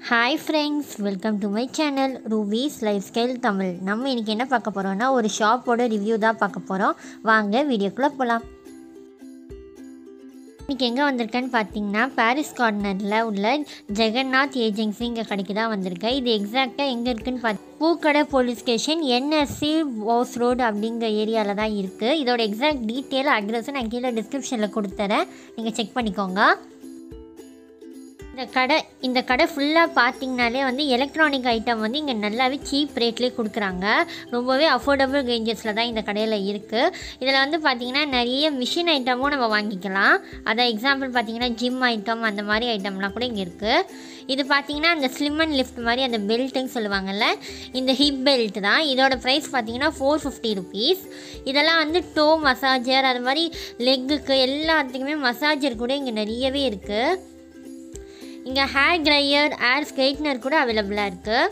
hi friends welcome to my channel Rubies life style Tamil நம்ம இன்றைக்கி என்ன பார்க்க போகிறோம்னா ஒரு ஷாப்போட ரிவ்யூ தான் பார்க்க போகிறோம் வாங்க வீடியோக்குள்ளே போகலாம் இன்றைக்கி எங்கே வந்திருக்கேன்னு பார்த்தீங்கன்னா பாரிஸ் கார்னரில் உள்ள ஜெகநாத் ஏஜென்சி இங்கே கடைக்கு தான் வந்திருக்கேன் இது எக்ஸாக்டாக எங்கே இருக்குன்னு பார்த்து Pookadai police station NSC Bose road அப்படிங்கிற ஏரியாவில் தான் இருக்குது இதோட எக்ஸாக்ட் டீட்டெயில் அட்ரஸை நான் கீழே டிஸ்கிரிப்ஷனில் கொடுத்துறேன் நீங்கள் செக் பண்ணிக்கோங்க இந்த கடை இந்த கடை ஃபுல்லாக பார்த்தீங்கனாலே வந்து எலக்ட்ரானிக் ஐட்டம் வந்து இங்கே நல்லாவே சீப் ரேட்லேயே கொடுக்குறாங்க ரொம்பவே அஃபோர்டபுள் ரேஞ்சஸில் தான் இந்த கடையில் இருக்குது இதில் வந்து பார்த்திங்கன்னா நிறைய மிஷின் ஐட்டமும் நம்ம வாங்கிக்கலாம் அதான் எக்ஸாம்பிள் பார்த்தீங்கன்னா ஜிம் ஐட்டம் அந்த மாதிரி ஐட்டம்லாம் கூட இங்கே இருக்குது இது பார்த்தீங்கன்னா அந்த ஸ்லிம் அண்ட் லிஃப்ட் மாதிரி அந்த பெல்ட்டுன்னு சொல்லுவாங்கல்ல இந்த ஹிப் பெல்ட் தான் இதோட ப்ரைஸ் பார்த்தீங்கன்னா ஃபோர் ஃபிஃப்டி ருபீஸ் இதெல்லாம் வந்து டோ மசாஜர் அது மாதிரி லெக்குக்கு எல்லாத்துக்குமே மசாஜர் கூட இங்கே நிறையவே இருக்குது இங்கே ஹேர் ட்ரையர் ஏர் ஸ்ட்ரைட்னர் கூட அவைலபிளாக இருக்குது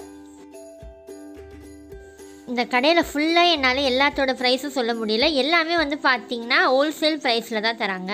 இந்த கடையில் ஃபுல்லாக என்னால் எல்லாத்தோட ப்ரைஸும் சொல்ல முடியல எல்லாமே வந்து பார்த்தீங்கன்னா ஹோல்சேல் ப்ரைஸில் தான் தராங்க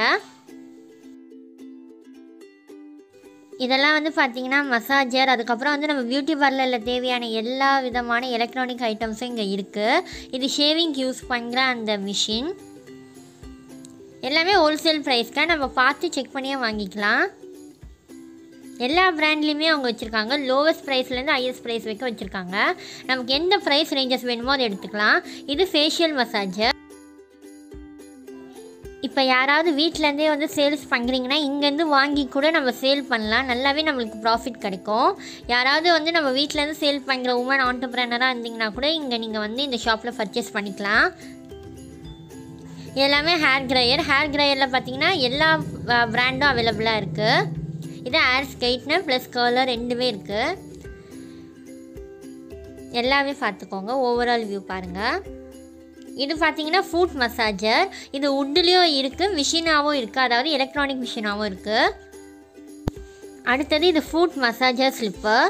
இதெல்லாம் வந்து பார்த்தீங்கன்னா மசாஜர் அதுக்கப்புறம் வந்து நம்ம பியூட்டி பார்லரில் தேவையான எல்லா விதமான எலக்ட்ரானிக் ஐட்டம்ஸும் இங்கே இருக்குது இது ஷேவிங் யூஸ் பண்ணுற அந்த மிஷின் எல்லாமே ஹோல்சேல் ப்ரைஸ்க்காக நம்ம பார்த்து செக் பண்ணியே வாங்கிக்கலாம் எல்லா பிராண்ட்லேயுமே அவங்க வச்சுருக்காங்க லோவஸ்ட் ப்ரைஸ்லேருந்து ஹையஸ்ட் ப்ரைஸ் வரைக்கும் வச்சுருக்காங்க நமக்கு எந்த ப்ரைஸ் ரேஞ்சஸ் வேணுமோ அதை எடுத்துக்கலாம் இது ஃபேஷியல் மசாஜர் இப்போ யாராவது வீட்டிலேருந்தே வந்து சேல்ஸ் பண்ணுறீங்கன்னா இங்கேருந்து வாங்கி கூட நம்ம சேல் பண்ணலாம் நல்லாவே நம்மளுக்கு ப்ராஃபிட் கிடைக்கும் யாராவது வந்து நம்ம வீட்டிலேருந்து சேல் பண்ணுற உமன் ஆண்டர்பிரனராக இருந்தீங்கன்னா கூட இங்கே நீங்கள் வந்து இந்த ஷாப்பில் பர்ச்சேஸ் பண்ணிக்கலாம் எல்லாமே ஹேர் க்ரையர் ஹேர் க்ரையரில் பார்த்தீங்கன்னா எல்லா ப்ராண்டும் அவைலபிளாக இருக்குது இது ஏர் ஸ்கெயிட்னர் ப்ளஸ் கலர் ரெண்டுமே இருக்குது எல்லாமே பார்த்துக்கோங்க ஓவரால் வியூ பாருங்கள் இது பார்த்தீங்கன்னா ஃபுட் மசாஜர் இது உட்டுலேயும் இருக்குது மிஷினாகவும் இருக்குது அதாவது எலக்ட்ரானிக் மிஷினாகவும் இருக்குது அடுத்தது இது ஃபுட் மசாஜர் ஸ்லிப்பர்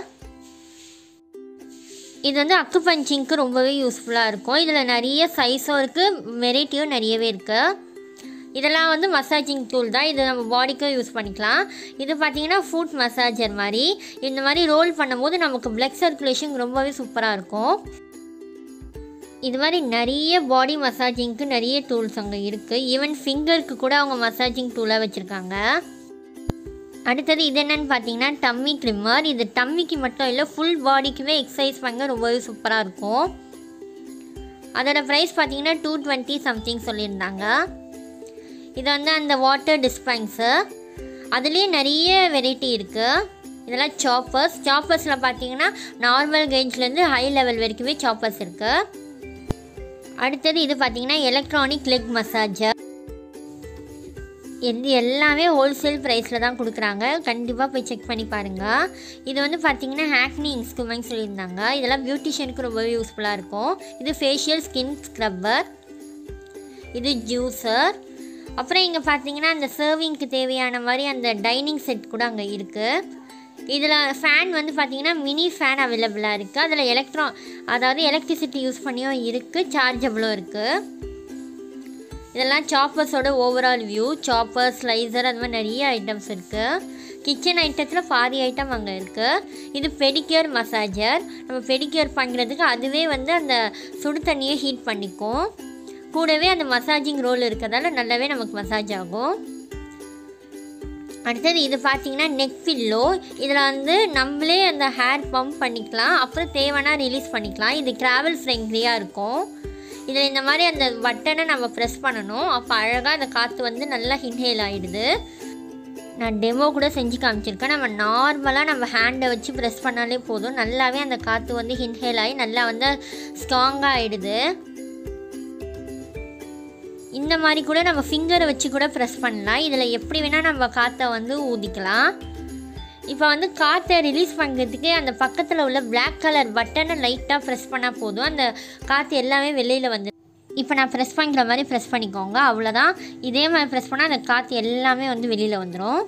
இது வந்து அக்கு பஞ்சிங்க்கு ரொம்பவே யூஸ்ஃபுல்லாக இருக்கும் இதில் நிறைய சைஸும் இருக்குது வெரைட்டியும் நிறையவே இருக்குது இதெல்லாம் வந்து மசாஜிங் டூல் தான் இது நம்ம பாடிக்கும் யூஸ் பண்ணிக்கலாம் இது பார்த்திங்கன்னா ஃபுட் மசாஜர் மாதிரி இந்த மாதிரி ரோல் பண்ணும்போது நமக்கு பிளட் சர்க்குலேஷன் ரொம்பவே சூப்பராக இருக்கும் இது மாதிரி நிறைய பாடி மசாஜிங்க்கு நிறைய டூல்ஸ் அங்கே இருக்குது ஈவன் ஃபிங்கருக்கு கூட அவங்க மசாஜிங் டூலாக வச்சுருக்காங்க அடுத்தது இது என்னென்னு பார்த்தீங்கன்னா டம்மி ட்ரிம்மர் இது டம்மிக்கு மட்டும் இல்லை ஃபுல் பாடிக்குமே எக்ஸசைஸ் பண்ண ரொம்பவே சூப்பராக இருக்கும் அதோட ப்ரைஸ் பார்த்தீங்கன்னா டூ டுவெண்ட்டி சம்திங் சொல்லியிருந்தாங்க இது வந்து அந்த வாட்டர் டிஸ்பென்சர் அதுலேயே நிறைய வெரைட்டி இருக்குது இதெல்லாம் சாப்பர்ஸ் சாப்பர்ஸில் பார்த்தீங்கன்னா நார்மல் ரேஞ்ச்லேருந்து ஹை லெவல் வரைக்குமே சாப்பர்ஸ் இருக்குது அடுத்தது இது பார்த்தீங்கன்னா எலக்ட்ரானிக் லெக் மசாஜர் இது எல்லாமே ஹோல்சேல் ப்ரைஸில் தான் கொடுக்குறாங்க கண்டிப்பாக போய் செக் பண்ணி பாருங்கள் இது வந்து பார்த்தீங்கன்னா ஹேக்னி இன்ஸ்ட்ருமெண்ட் சொல்லியிருந்தாங்க இதெல்லாம் பியூட்டிஷியனுக்கு ரொம்பவே யூஸ்ஃபுல்லாக இருக்கும் இது ஃபேஷியல் ஸ்கின் ஸ்க்ரப்பர் இது ஜூஸர் அப்புறம் இங்கே பார்த்தீங்கன்னா அந்த சர்விங்க்கு தேவையான மாதிரி அந்த டைனிங் செட் கூட அங்கே இருக்குது இதில் ஃபேன் வந்து பார்த்திங்கன்னா மினி ஃபேன் அவைலபிளாக இருக்குது அதில் எலக்ட்ரா அதாவது எலக்ட்ரிசிட்டி யூஸ் பண்ணியும் இருக்குது சார்ஜபிளும் இருக்குது இதெல்லாம் சாப்பர்ஸோட ஓவரால் வியூ சாப்பர் ஸ்லைசர் அது மாதிரி நிறைய ஐட்டம்ஸ் இருக்குது கிச்சன் ஐட்டத்தில் பாதி ஐட்டம் அங்கே இருக்குது இது பெடிக்யூர் மசாஜர் நம்ம பெடிக்யூர் பண்ணுறதுக்கு அதுவே வந்து அந்த சுடு தண்ணியை ஹீட் பண்ணிக்கும் கூடவே அந்த மசாஜிங் ரோல் இருக்கிறதால நல்லாவே நமக்கு மசாஜ் ஆகும் அடுத்தது இது பார்த்தீங்கன்னா நெக் பில்லோ இதில் வந்து நம்மளே அந்த ஹேர் பம்ப் பண்ணிக்கலாம் அப்புறம் தேவைன்னா ரிலீஸ் பண்ணிக்கலாம் இது ட்ராவல் ஃப்ரெண்ட்லியாக இருக்கும் இதில் இந்த மாதிரி அந்த பட்டனை நம்ம ப்ரெஸ் பண்ணணும் அப்போ அழகாக அந்த காற்று வந்து நல்லா இன்ஹேல் ஆகிடுது நான் டெமோ கூட செஞ்சு காமிச்சிருக்கேன் நம்ம நார்மலாக நம்ம ஹேண்டை வச்சு ப்ரெஸ் பண்ணாலே போதும் நல்லாவே அந்த காற்று வந்து இன்ஹேல் ஆகி நல்லா வந்து ஸ்ட்ராங்காக ஆகிடுது இந்த மாதிரி கூட நம்ம ஃபிங்கரை வச்சு கூட ப்ரெஸ் பண்ணலாம் இதில் எப்படி வேணால் நம்ம காற்றை வந்து ஊதிக்கலாம் இப்போ வந்து காற்றை ரிலீஸ் பண்ணுறதுக்கு அந்த பக்கத்தில் உள்ள பிளாக் கலர் பட்டனை லைட்டாக ப்ரெஸ் பண்ணால் போதும் அந்த காற்று எல்லாமே வெளியில் வந்து இப்போ நான் ப்ரெஸ் பண்ணுற மாதிரி ப்ரெஸ் பண்ணிக்கோங்க அவ்வளோதான் இதே மாதிரி ப்ரெஸ் பண்ணால் அந்த காற்று எல்லாமே வந்து வெளியில் வந்துடும்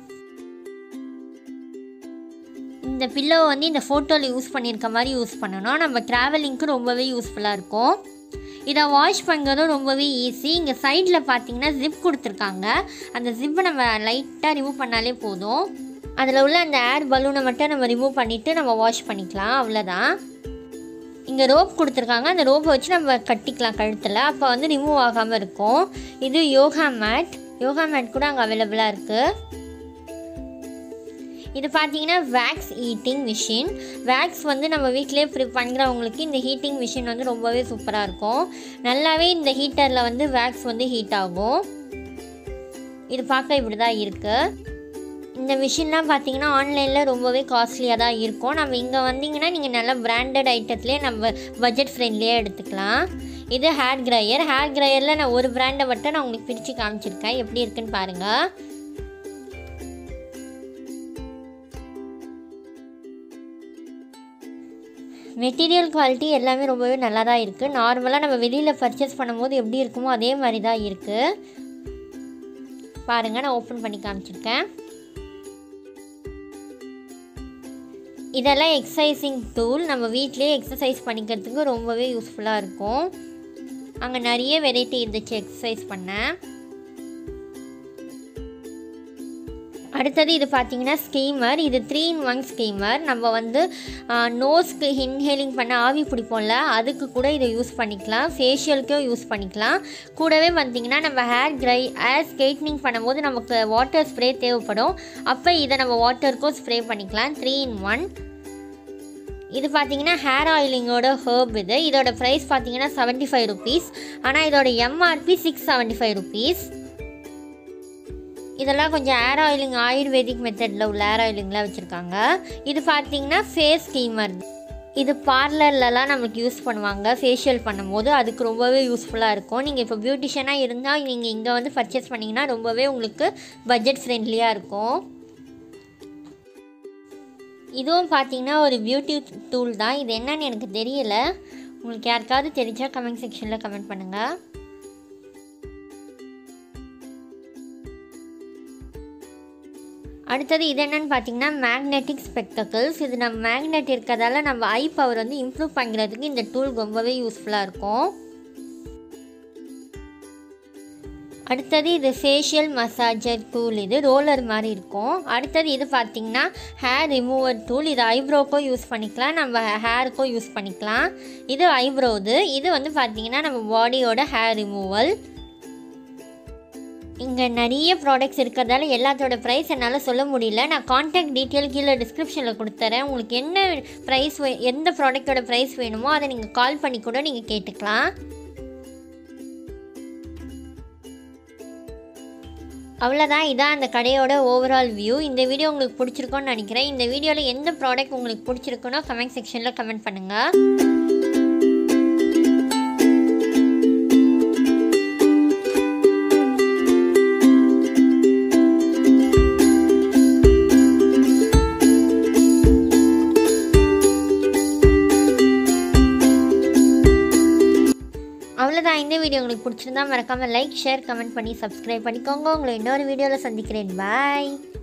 இந்த பில்லோ வந்து இந்த ஃபோட்டோவில் யூஸ் பண்ணியிருக்க மாதிரி யூஸ் பண்ணணும் நம்ம ட்ராவலிங்க்கு ரொம்பவே யூஸ்ஃபுல்லாக இருக்கும் இதை வாஷ் பண்ணுறதும் ரொம்பவே ஈஸி இங்கே சைடில் பார்த்தீங்கன்னா ஜிப் கொடுத்துருக்காங்க அந்த ஜிப்பை நம்ம லைட்டாக ரிமூவ் பண்ணாலே போதும் அதில் உள்ள அந்த ஏர் பலூனை மட்டும் நம்ம ரிமூவ் பண்ணிவிட்டு நம்ம வாஷ் பண்ணிக்கலாம் அவ்வளோதான் இங்கே ரோப் கொடுத்துருக்காங்க அந்த ரோப்பை வச்சு நம்ம கட்டிக்கலாம் கழுத்தில் அப்போ வந்து ரிமூவ் ஆகாமல் இருக்கும் இது யோகா மேட் யோகா மேட் கூட அங்கே அவைலபிளாக இருக்குது இது பார்த்தீங்கன்னா வேக்ஸ் ஹீட்டிங் மிஷின் வேக்ஸ் வந்து நம்ம வீட்டிலே ப்ரி பண்ணுறவங்களுக்கு இந்த ஹீட்டிங் மிஷின் வந்து ரொம்பவே சூப்பராக இருக்கும் நல்லாவே இந்த ஹீட்டரில் வந்து வேக்ஸ் வந்து ஹீட் ஆகும் இது பார்க்க இப்படி தான் இருக்குது இந்த மிஷின்லாம் பார்த்தீங்கன்னா ஆன்லைனில் ரொம்பவே காஸ்ட்லியாக தான் இருக்கும் நம்ம இங்கே வந்தீங்கன்னா நீங்கள் நல்ல பிராண்டட் ஐட்டத்துலேயே நம்ம பட்ஜெட் ஃப்ரெண்ட்லியாக எடுத்துக்கலாம் இது ஹேர் கிரையர் ஹேர் கிரையரில் நான் ஒரு பிராண்டை மட்டும் நான் உங்களுக்கு பிரித்து காமிச்சிருக்கேன் எப்படி இருக்குன்னு பாருங்கள் மெட்டீரியல் குவாலிட்டி எல்லாமே ரொம்பவே நல்லா தான் இருக்குது நார்மலாக நம்ம வெளியில் பர்ச்சேஸ் பண்ணும்போது எப்படி இருக்குமோ அதே மாதிரி தான் இருக்குது பாருங்கள் நான் ஓப்பன் பண்ணி காமிச்சிருக்கேன் இதெல்லாம் எக்ஸசைசிங் டூல் நம்ம வீட்லேயே எக்ஸசைஸ் பண்ணிக்கிறதுக்கு ரொம்பவே யூஸ்ஃபுல்லாக இருக்கும் அங்கே நிறைய வெரைட்டி இருந்துச்சு எக்ஸசைஸ் பண்ண அடுத்தது இது பார்த்தீங்கன்னா ஸ்கீமர் இது த்ரீ இன் ஒன் ஸ்கீமர் நம்ம வந்து நோஸ்க்கு இன்ஹேலிங் பண்ண ஆவி பிடிப்போம்ல அதுக்கு கூட இதை யூஸ் பண்ணிக்கலாம் ஃபேஷியலுக்கும் யூஸ் பண்ணிக்கலாம் கூடவே பார்த்தீங்கன்னா நம்ம ஹேர் ட்ரை ஹேர் ஸ்ட்ரைட்னிங் பண்ணும்போது நமக்கு வாட்டர் ஸ்ப்ரே தேவைப்படும் அப்போ இதை நம்ம வாட்டருக்கும் ஸ்ப்ரே பண்ணிக்கலாம் த்ரீ இன் ஒன் இது பார்த்தீங்கன்னா ஹேர் ஆயிலிங்கோட ஹேர்ப் இது இதோட ப்ரைஸ் பார்த்தீங்கன்னா செவன்ட்டி ஃபைவ் ருபீஸ் ஆனால் இதோட MRP six seventy five rupees இதெல்லாம் கொஞ்சம் ஏர் ஆயிலிங் ஆயுர்வேதிக் மெத்தடில் உள்ள ஏர் ஆயிலிங்லாம் வச்சுருக்காங்க இது பார்த்தீங்கன்னா ஃபேஸ் ஸ்கீமர் இது பார்லர்லலாம் நமக்கு யூஸ் பண்ணுவாங்க ஃபேஷியல் பண்ணும்போது அதுக்கு ரொம்பவே யூஸ்ஃபுல்லாக இருக்கும் நீங்கள் இப்போ பியூட்டிஷியனாக இருந்தால் நீங்கள் இங்கே வந்து பர்ச்சேஸ் பண்ணிங்கன்னா ரொம்பவே உங்களுக்கு பட்ஜெட் ஃப்ரெண்ட்லியாக இருக்கும் இதுவும் பார்த்தீங்கன்னா ஒரு பியூட்டி டூல் தான் இது என்னன்னு எனக்கு தெரியல உங்களுக்கு யாருக்காவது தெரிஞ்சால் கமெண்ட் செக்ஷனில் கமெண்ட் பண்ணுங்கள் அடுத்தது இது என்னன்னு பார்த்தீங்கன்னா மேக்னெட்டிக் ஸ்பெக்டக்கிள்ஸ் இது நம்ம மேக்னெட் இருக்கிறதால நம்ம ஐ பவர் வந்து இம்ப்ரூவ் பண்ணுறதுக்கு இந்த டூல் ரொம்பவே யூஸ்ஃபுல்லாக இருக்கும் அடுத்தது இது ஃபேஷியல் மசாஜர் டூல் இது ரோலர் மாதிரி இருக்கும் அடுத்தது இது பார்த்திங்கன்னா ஹேர் ரிமூவர் டூல் இது ஐப்ரோக்கும் யூஸ் பண்ணிக்கலாம் நம்ம ஹேருக்கும் யூஸ் பண்ணிக்கலாம் இது ஐப்ரோது இது வந்து பார்த்திங்கன்னா நம்ம பாடியோட ஹேர் ரிமூவல் இங்கே நிறைய ப்ராடக்ட்ஸ் இருக்கிறதால எல்லாத்தோட ப்ரைஸ் என்னால் சொல்ல முடியல நான் காண்டாக்ட் டீட்டெயில் கீழே டிஸ்கிரிப்ஷனில் கொடுத்துறேன் உங்களுக்கு என்ன ப்ரைஸ் வே எந்த ப்ராடக்ட்டோட ப்ரைஸ் வேணுமோ அதை நீங்கள் கால் பண்ணி கூட நீங்கள் கேட்டுக்கலாம் அவ்வளோதான் இதான் அந்த கடையோட ஓவரால் வியூ இந்த வீடியோ உங்களுக்கு பிடிச்சிருக்கோன்னு நினைக்கிறேன் இந்த வீடியோவில் எந்த ப்ராடக்ட் உங்களுக்கு பிடிச்சிருக்குன்னோ கமெண்ட் செக்ஷனில் கமெண்ட் பண்ணுங்கள் அவ்வளோதான் இந்த வீடியோ உங்களுக்கு பிடிச்சிருந்தா மறக்காமல் லைக் ஷேர் கமெண்ட் பண்ணி சப்ஸ்கிரைப் பண்ணிக்கோங்க உங்களை இன்னொரு வீடியோவில் சந்திக்கிறேன் பாய்